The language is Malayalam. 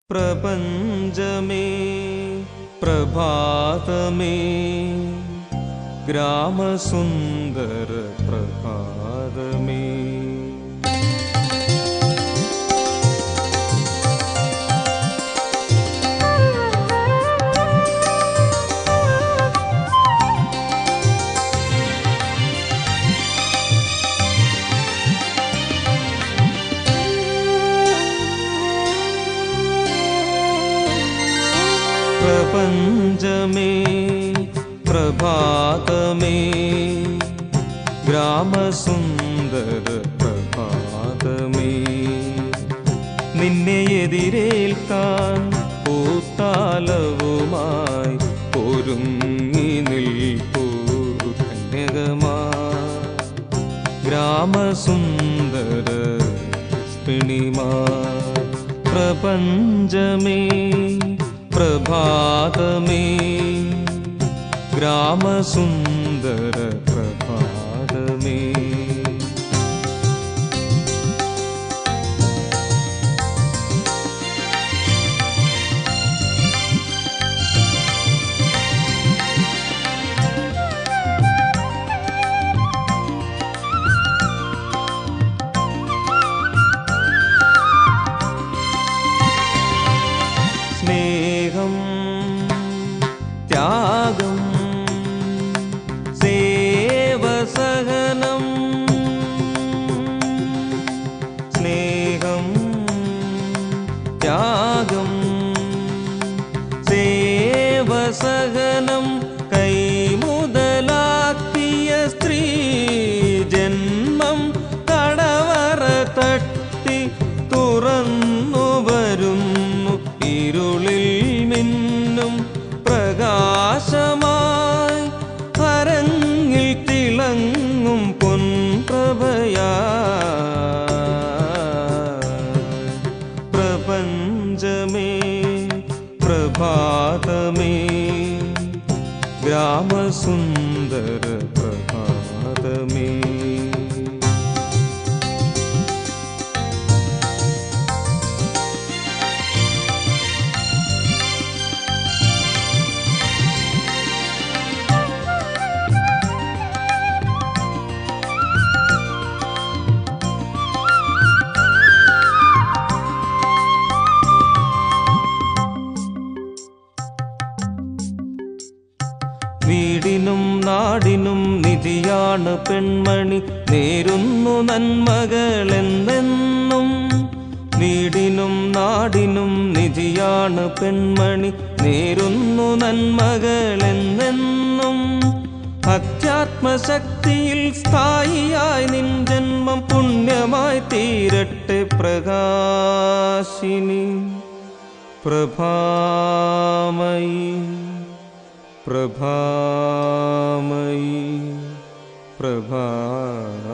പ്രപഞ്ചമേ പ്രഭാതമേ ഗ്രാമസുന്ദര പ്രഭാതമേ പ്രപഞ്ചമേ പ്രഭാതമേ ഗ്രാമസുന്ദര പ്രഭാതമേ നിന്നെ എതിരേൽക്കാൻ പൂത്താലവുമായി ഒരുങ്ങി നിൽപ്പൂ കന്യകമാ ഗ്രാമസുന്ദര പുഷ്പിണിമാ പ്രപഞ്ചമേ പ്രഭാതമേ ഗ്രാമസുന്ദര പ്രഭാതമേ സ്നേഹം ത്യാഗം സേവസഹനം സ്നേഹം ത്യാഗം സേവസഹനം കൈമുതലാക്കിയ സ്ത്രീ ജന്മം കടവറ തട്ടി തുറന്നു വരുന്നു ഇരുളിൽ മിന്നും പ്രകാശമായി ഹരങ്ങിൽ തിളങ്ങും പൊൻപ്രഭയാ പ്രപഞ്ചമേ പ്രഭാതമേ ഗ്രാമസുന്ദര പ്രഭാതമേ വീടിനും നാടിനും നിധിയാണ് പെൺമണി നേരുന്നു നന്മകളെന്നെന്നും വീടിനും നാടിനും നിധിയാണ് പെൺമണി നേരുന്നു നന്മകളെന്നെന്നും അധ്യാത്മശക്തിയിൽ സ്ഥായിയായി നിൻ ജന്മം പുണ്യമായി തീരട്ടെ പ്രകാശിനി പ്രഭാമയി പ്രഭാമയി പ്രഭാമയി